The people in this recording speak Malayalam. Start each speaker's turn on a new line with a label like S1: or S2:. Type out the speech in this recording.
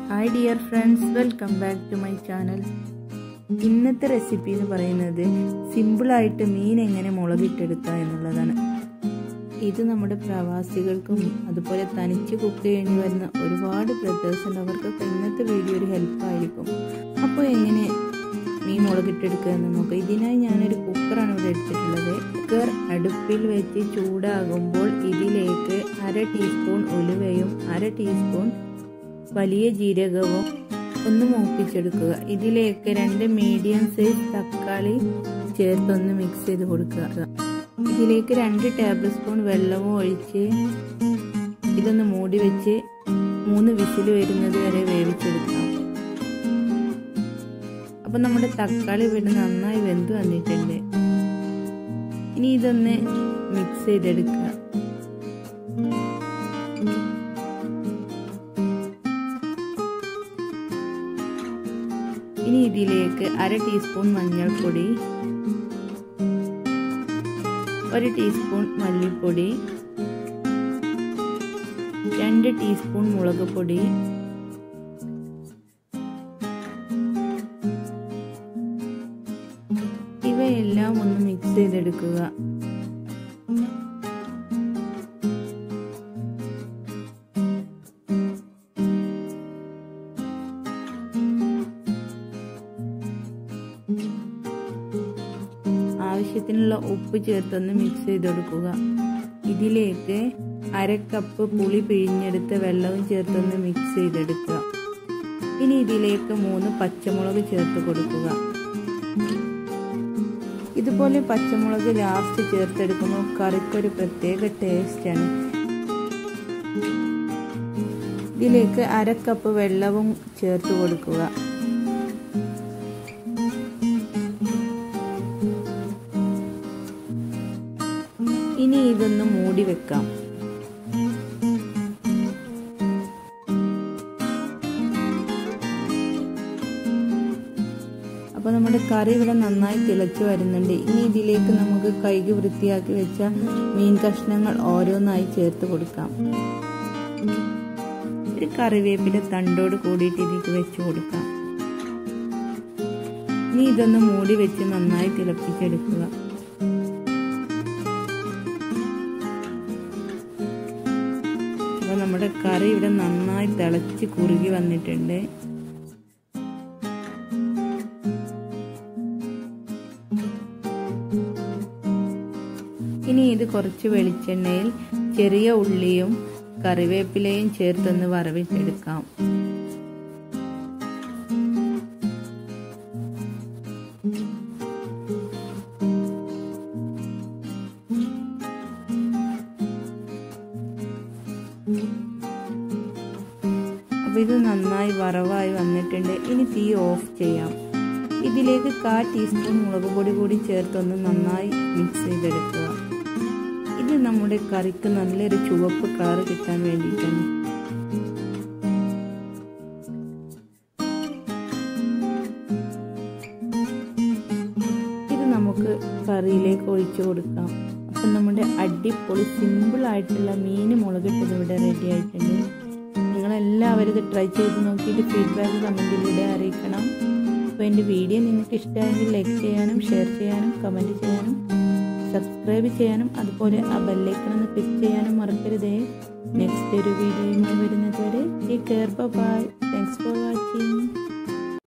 S1: hi dear friends welcome back to my channel ഇന്നത്തെ റെസിപ്പി എന്ന് പറയുന്നത് സിമ്പിളായിട്ട് മീൻ എങ്ങനെ മുളകിട്ടെടുക്കുക എന്നുള്ളതാണ് ഇത് നമ്മുടെ പ്രവാസികൾക്കും അതുപോലെ തനിച്ച് കുക്ക് ചെയ്യേണ്ടി വരുന്ന ഒരുപാട് ബ്രദേഴ്സ് ഉണ്ട് അവർക്കൊക്കെ ഇന്നത്തെ വീഡിയോ ഒരു ഹെൽപ്പായിരിക്കും അപ്പോൾ എങ്ങനെ മീൻ മുളകിട്ടെടുക്കുക എന്ന് നോക്കാം ഇതിനായി ഞാനൊരു കുക്കറാണ് ഇവിടെ എടുത്തിട്ടുള്ളത് കുക്കർ അടുപ്പിൽ വെച്ച് ചൂടാകുമ്പോൾ ഇതിലേക്ക് അര ടീസ്പൂൺ ഉലുവയും അര ടീസ്പൂൺ വലിയ ജീരകവും ഒന്ന് മൂപ്പിച്ചെടുക്കുക ഇതിലേക്ക് രണ്ട് മീഡിയം സൈസ് തക്കാളി ചേർത്തൊന്ന് മിക്സ് ചെയ്ത് കൊടുക്കുക ഇതിലേക്ക് രണ്ട് ടേബിൾ സ്പൂൺ വെള്ളവും ഒഴിച്ച് ഇതൊന്ന് മൂടി വെച്ച് മൂന്ന് വിസിൽ വരുന്നത് വരെ വേവിച്ചെടുക്കാം അപ്പം നമ്മുടെ തക്കാളി ഇവിടെ നന്നായി വെന്ത് വന്നിട്ടുണ്ട് ഇനി ഇതൊന്ന് മിക്സ് ചെയ്തെടുക്കുക ഇനി ഇതിലേക്ക് അര ടീസ്പൂൺ മഞ്ഞൾപ്പൊടി ഒരു ടീസ്പൂൺ മല്ലിപ്പൊടി രണ്ട് ടീസ്പൂൺ മുളക് പൊടി ഇവയെല്ലാം ഒന്ന് മിക്സ് ചെയ്തെടുക്കുക ആവശ്യത്തിനുള്ള ഉപ്പ് ചേർത്തൊന്ന് മിക്സ് ചെയ്ത് കൊടുക്കുക ഇതിലേക്ക് അര കപ്പ് പുളി പിഴിഞ്ഞെടുത്ത വെള്ളവും ചേർത്തൊന്ന് മിക്സ് ചെയ്തെടുക്കുക ഇനി ഇതിലേക്ക് മൂന്ന് പച്ചമുളക് ചേർത്ത് കൊടുക്കുക ഇതുപോലെ പച്ചമുളക് ലാസ്റ്റ് ചേർത്തെടുക്കുമ്പോൾ കറിക്കൊരു പ്രത്യേക ടേസ്റ്റാണ് ഇതിലേക്ക് അര കപ്പ് വെള്ളവും ചേർത്ത് കൊടുക്കുക ഇനി ഇതൊന്ന് മൂടി വെക്കാം അപ്പോൾ നമ്മുടെ കറി ഇവിടെ നന്നായി തിളച്ചു വരുന്നുണ്ട് ഇനി ഇതിലേക്ക് നമുക്ക് കൈകി വൃത്തിയാക്കി വെച്ച മീൻ കഷ്ണങ്ങൾ ഓരോന്നായി ചേർത്ത് കൊടുക്കാം ഒരു കറിവേപ്പിന്റെ തണ്ടോട് കൂടിയിട്ട് ഇതിലേക്ക് വെച്ച് കൊടുക്കാം ഇനി ഇതൊന്ന് മൂടി വെച്ച് നന്നായി തിളപ്പിച്ചെടുക്കുക അപ്പോൾ നമ്മുടെ കറി ഇവിടെ നന്നായി തിളച്ച് കുറുകി വന്നിട്ടുണ്ട് ഇനി ഇത് കുറച്ച് വെളിച്ചെണ്ണയിൽ ചെറിയ ഉള്ളിയും കറിവേപ്പിലയും ചേർത്തൊന്ന് വറവിട്ടെടുക്കാം അപ്പോൾ ഇത് നന്നായി വറവായി വന്നിട്ടുണ്ട് ഇനി തീ ഓഫ് ചെയ്യാം ഇതിലേക്ക് കാ ടീസ്പൂൺ മുളക് പൊടി കൂടി ചേർത്തൊന്ന് നന്നായി മിക്സ് ചെയ്തെടുക്കുക ഇത് നമ്മുടെ കറിക്ക് നല്ലൊരു ചുവപ്പ് കളർ കിട്ടാൻ വേണ്ടിയിട്ടാണ് ഇത് നമുക്ക് കറിയിലേക്ക് ഒഴിച്ചു കൊടുക്കാം അപ്പം നമ്മുടെ അടിപൊളി സിമ്പിൾ ആയിട്ടുള്ള മീൻ മുളകിട്ടത് ഇവിടെ റെഡി ആയിട്ടുണ്ട് നിങ്ങളെല്ലാവരും ഇത് ട്രൈ ചെയ്ത് നോക്കിയിട്ട് ഫീഡ്ബാക്ക് കമൻറ്റിലൂടെ അറിയിക്കണം അപ്പോൾ എൻ്റെ വീഡിയോ നിങ്ങൾക്ക് ഇഷ്ടമായെങ്കിൽ ലൈക്ക് ചെയ്യാനും ഷെയർ ചെയ്യാനും കമൻറ്റ് ചെയ്യാനും സബ്സ്ക്രൈബ് ചെയ്യാനും അതുപോലെ ആ ബെല്ലൈക്കണമെന്ന് ക്ലിക്ക് ചെയ്യാനും മറക്കരുതേ നെക്സ്റ്റ് ഒരു വീഡിയോയുമായി വരുന്നത് വരെ take care bye thanks four